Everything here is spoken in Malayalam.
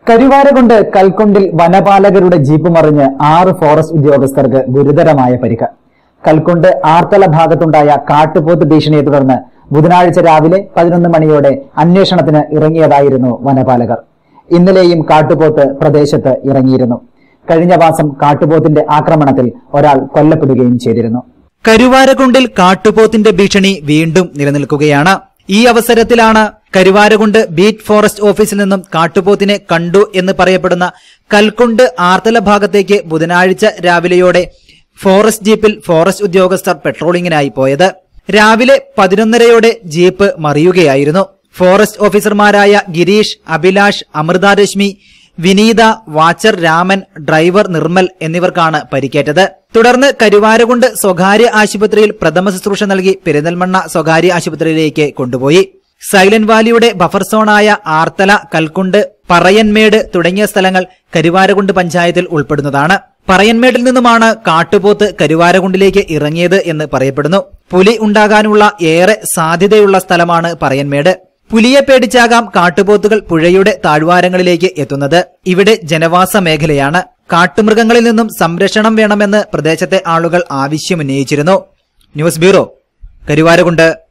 കരുവാരകൊണ്ട് കൽക്കൊണ്ടിൽ വനപാലകരുടെ ജീപ്പ് മറിഞ്ഞ് ആറ് ഫോറസ്റ്റ് ഉദ്യോഗസ്ഥർക്ക് ഗുരുതരമായ പരിക്ക് കൽക്കൊണ്ട് ആർത്തല ഭാഗത്തുണ്ടായ കാട്ടുപോത്ത് ഭീഷണിയെ തുടർന്ന് ബുധനാഴ്ച രാവിലെ പതിനൊന്ന് മണിയോടെ അന്വേഷണത്തിന് ഇറങ്ങിയതായിരുന്നു വനപാലകർ ഇന്നലെയും കാട്ടുപോത്ത് പ്രദേശത്ത് ഇറങ്ങിയിരുന്നു കഴിഞ്ഞ മാസം കാട്ടുപോത്തിന്റെ ആക്രമണത്തിൽ ഒരാൾ കൊല്ലപ്പെടുകയും ചെയ്തിരുന്നു കരുവാരകുണ്ടിൽ കാട്ടുപോത്തിന്റെ ഭീഷണി വീണ്ടും നിലനിൽക്കുകയാണ് ഈ അവസരത്തിലാണ് കരുവാരകുണ്ട് ബീറ്റ് ഫോറസ്റ്റ് ഓഫീസിൽ നിന്നും കാട്ടുപോത്തിനെ കണ്ടു എന്ന് പറയപ്പെടുന്ന കൽക്കുണ്ട് ആർത്തല ഭാഗത്തേക്ക് ബുധനാഴ്ച രാവിലെയോടെ ഫോറസ്റ്റ് ജീപ്പിൽ ഫോറസ്റ്റ് ഉദ്യോഗസ്ഥർ പെട്രോളിംഗിനായി പോയത് രാവിലെ പതിനൊന്നരയോടെ ജീപ്പ് മറിയുകയായിരുന്നു ഫോറസ്റ്റ് ഓഫീസർമാരായ ഗിരീഷ് അഭിലാഷ് അമൃത രശ്മി വിനീത വാച്ചർ രാമൻ ഡ്രൈവർ നിർമ്മൽ എന്നിവർക്കാണ് പരിക്കേറ്റത് തുടർന്ന് കരുവാരകുണ്ട് സ്വകാര്യ ആശുപത്രിയിൽ പ്രഥമ ശുശ്രൂഷ നൽകി പെരിന്തൽമണ്ണ സ്വകാര്യ ആശുപത്രിയിലേക്ക് കൊണ്ടുപോയി സൈലന്റ് വാലിയുടെ ബഫർ സോണായ ആർത്തല കൽക്കുണ്ട് പറയൻമേട് തുടങ്ങിയ സ്ഥലങ്ങൾ കരുവാരകുണ്ട് പഞ്ചായത്തിൽ ഉൾപ്പെടുന്നതാണ് പറയൻമേട്ടിൽ നിന്നുമാണ് കാട്ടുപോത്ത് കരുവാരകുണ്ടിലേക്ക് ഇറങ്ങിയത് എന്ന് പറയപ്പെടുന്നു പുലി ഉണ്ടാകാനുള്ള ഏറെ സാധ്യതയുള്ള സ്ഥലമാണ് പറയൻമേട് പുലിയെ പേടിച്ചാകാം കാട്ടുപോത്തുകൾ പുഴയുടെ താഴ്വാരങ്ങളിലേക്ക് എത്തുന്നത് ഇവിടെ ജനവാസ മേഖലയാണ് കാട്ടുമൃഗങ്ങളിൽ നിന്നും സംരക്ഷണം വേണമെന്ന് പ്രദേശത്തെ ആളുകൾ ആവശ്യമുന്നയിച്ചിരുന്നു ന്യൂസ് ബ്യൂറോ കരുവാരകുണ്ട്